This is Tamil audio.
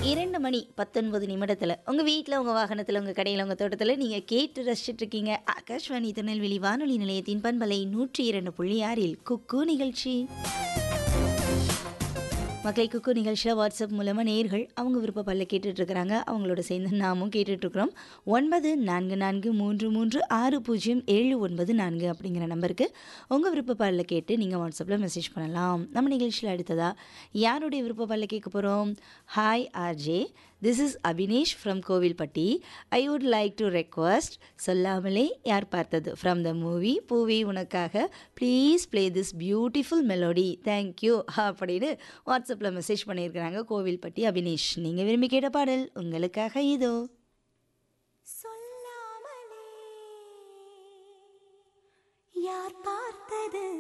இரண்டு மணி பத்தொன்பது நிமிடத்தில் உங்கள் வீட்டில் உங்கள் வாகனத்தில் உங்கள் கடையில் உங்கள் தோட்டத்தில் நீங்கள் கேட்டு ரசிச்சிட்டு இருக்கீங்க ஆகாஷ்வாணி திருநெல்வேலி வானொலி நிலையத்தின் பண்பலை நூற்றி இரண்டு புள்ளி ஆறில் குக்கு நிகழ்ச்சி மக்களை குக்கு நிகழ்ச்சியில் வாட்ஸ்அப் மூலமாக நேர்கள் அவங்க விருப்ப பல்ல கேட்டுட்ருக்குறாங்க அவங்களோட சேர்ந்து நாமும் கேட்டுட்ருக்குறோம் ஒன்பது நான்கு நான்கு மூன்று மூன்று ஆறு பூஜ்ஜியம் ஏழு ஒன்பது நான்கு அப்படிங்கிற நம்பருக்கு உங்கள் விருப்ப பல்ல கேட்டு நீங்கள் வாட்ஸ்அப்பில் மெசேஜ் பண்ணலாம் நம்ம நிகழ்ச்சியில் அடுத்ததா யாருடைய விருப்ப பல்ல கேட்க போகிறோம் hi RJ this is Abinesh from Kovilpatti I would like to request சொல்லாமலே யார் பார்த்தது ஃப்ரம் த மூவி பூவி உனக்காக please play this beautiful melody thank you அப்படின்னு வாட்ஸ்அப்பில் மெசேஜ் பண்ணியிருக்கிறாங்க கோவில்பட்டி அபினேஷ் நீங்கள் விரும்பி கேட்ட பாடல் உங்களுக்காக இதோ சொல்லாமலே யார் பார்த்தது